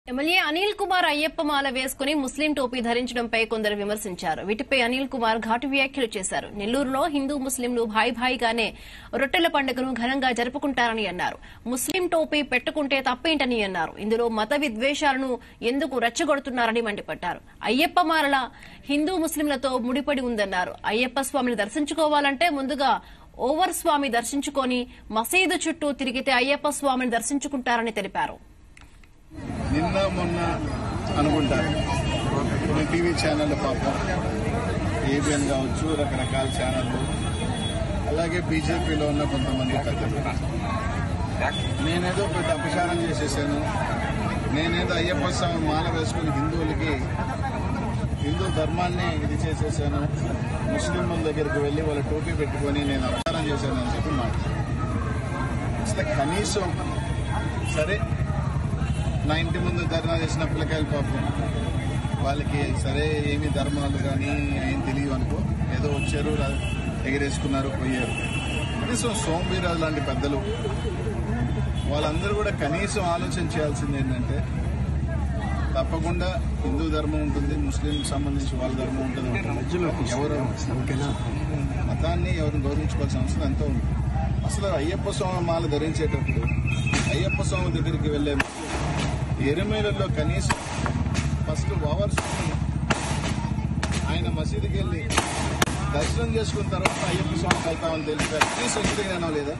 MLA Anil Kumar Ayyappa మాల వేసుకుని ముస్లిం టోపీ ధరించడంపై కొందరు విమర్శించారు వీటిపై అనిల్ కుమార్ ఘాటు వ్యాఖ్యలు చేశారు నెల్లూరులో హిందూ ముస్లింలు భాయ్ భాయిగానే రొట్టెల పండుగను ఘనంగా జరుపుకుంటారని అన్నారు ముస్లిం టోపీ పెట్టుకుంటే తప్పేంటని అన్నారు ఇందులో మత విద్వేషాలను ఎందుకు రెచ్చగొడుతున్నారని మండిపడ్డారు అయ్యప్ప మాలల హిందూ ముస్లింలతో ముడిపడి ఉందన్నారు అయ్యప్ప స్వామిని దర్శించుకోవాలంటే ముందుగా ఓవర్ స్వామి దర్శించుకొని మసీదు చుట్టూ తిరిగితే అయ్యప్ప స్వామిని దర్శించుకుంటారని తెలిపారు నిన్న మొన్న అనుకుంటా కొన్ని టీవీ ఛానల్ పాపం ఏబిఎన్ కావచ్చు రకరకాల ఛానళ్ళు అలాగే బీజేపీలో ఉన్న కొంతమంది పెద్దలు నేనేదో పెద్ద అపచారం చేసేసాను నేనేదో అయ్యప్ప స్వామి మాల వేసుకుని హిందువులకి హిందూ ధర్మాన్ని ఇది చేసేసాను ముస్లింల దగ్గరికి వెళ్ళి వాళ్ళ టోపీ పెట్టుకొని నేను అపచారం చేశాను అని చెప్పి మాట్లాడాను అసలు కనీసం సరే నా ఇంటి ముందు ధర్నా చేసిన పిల్లకాయలు పాపం వాళ్ళకి సరే ఏమి ధర్మాలు కానీ ఏం తెలియదు అనుకో ఏదో వచ్చారు రా- ఎగిరేసుకున్నారు పోయారు కనీసం సోమవీరాజు లాంటి పెద్దలు వాళ్ళందరూ కూడా కనీసం ఆలోచన చేయాల్సింది ఏంటంటే తప్పకుండా హిందూ ధర్మం ఉంటుంది ముస్లిం సంబంధించి వాళ్ళ ధర్మం ఉంటుంది ఎవరు మతాన్ని ఎవరిని గౌరవించుకోవాల్సిన అవసరం ఎంతో ఉంది అసలు అయ్యప్ప స్వామి మాల ధరించేటప్పుడు అయ్యప్ప స్వామి దగ్గరికి వెళ్లే ఎరుమేలలో కనీసం ఫస్ట్ ఓవర్ స్వామి ఆయన మసీదుకి వెళ్ళి దర్శనం చేసుకున్న తర్వాత అయ్యప్ప స్వామికి వెళ్తామని తెలిస్తే కనీసం ఇంటికి నేను లేదా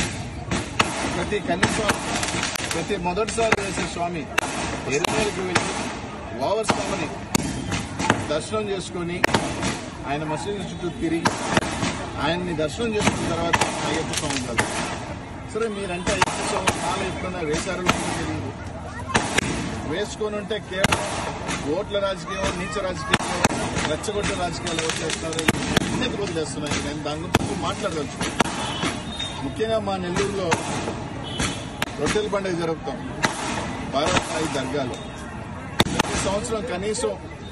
ప్రతి కనీసం ప్రతి మొదటిసారి వేసే స్వామి ఎరుమేలకు వెళ్ళి ఓవర్ స్వామిని దర్శనం చేసుకొని ఆయన మసీదు చుట్టూ తిరిగి ఆయన్ని దర్శనం చేసుకున్న తర్వాత అయ్యప్ప స్వామి కలుగుతారు సరే మీరంటే అయ్యప్ప స్వామి మాల ఎప్పుడైనా వేశారో లేదో తెలియదు వేసుకొని ఉంటే కేవలం ఓట్ల రాజకీయం నీచ రాజకీయం రెచ్చగొట్టే రాజకీయాలు ఓట్లు వేస్తున్నారు ఎందుకు వదిలేస్తున్నాయి నేను దాని గురించి మాట్లాడదలుచు ముఖ్యంగా మా నెల్లూరులో రొట్టెల పండుగ జరుపుతాం భారత్ దర్గాలో ప్రతి సంవత్సరం కనీసం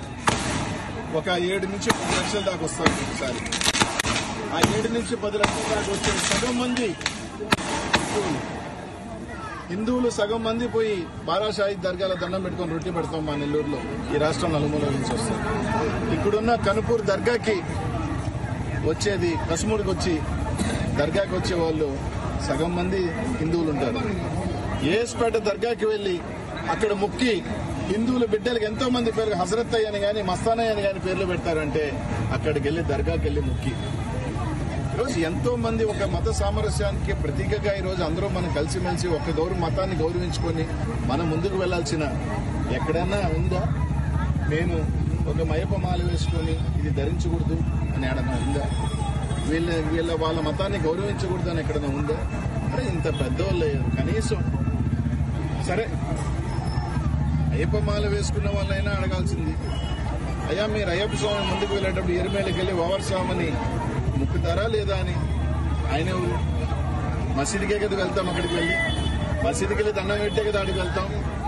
ఒక ఏడు నుంచి పది లక్షల దాకా వస్తారు ఒకసారి ఆ ఏడు నుంచి పది లక్షల దాకా వచ్చే సగం మంది హిందువులు హిందువులు సగం మంది పోయి బారాషాహి దర్గాల దండం పెట్టుకొని రొట్టి పెడతాం మా నెల్లూరులో ఈ రాష్ట్రం నలుమూల నుంచి వస్తారు ఇక్కడున్న కనుపూర్ దర్గాకి వచ్చేది కసుముడికి వచ్చి దర్గాకి వచ్చే వాళ్ళు సగం మంది హిందువులు ఉంటారు ఏస్పేట దర్గాకి వెళ్లి అక్కడ ముక్కి హిందువుల బిడ్డలకు ఎంతో మంది పేరు హజరత్ అయ్య అని కానీ మస్తానయ్య అని కానీ పేర్లు పెడతారంటే అక్కడికి వెళ్లి దర్గాకి వెళ్లి ముక్కి ఈరోజు ఎంతో మంది ఒక మత సామరస్యానికి ప్రతీకగా ఈ రోజు అందరూ మనం కలిసిమెలిసి ఒక గౌరవ మతాన్ని గౌరవించుకొని మనం ముందుకు వెళ్లాల్సిన ఎక్కడైనా ఉందా నేను ఒక మయప మాల వేసుకొని ఇది ధరించకూడదు అని ఏడన్నా ఉందా వీళ్ళ వీళ్ళ వాళ్ళ మతాన్ని గౌరవించకూడదు అని ఎక్కడైనా ఉందా అరే ఇంత పెద్దవాళ్ళు అయ్యారు కనీసం సరే అయ్యప్ప మాల వేసుకున్న వాళ్ళైనా అడగాల్సింది అయ్యా మీరు అయ్యప్ప స్వామి ముందుకు వెళ్ళేటప్పుడు ఎరుమేలకి వెళ్ళి ఓవర్ స్వామిని ముక్కుతారా లేదా అని ఆయన ఎవరు మసీదుకే కదా వెళ్తాం అక్కడికి వెళ్ళి మసీదుకి వెళ్ళి దండం పెట్టే కదా అక్కడికి వెళ్తాం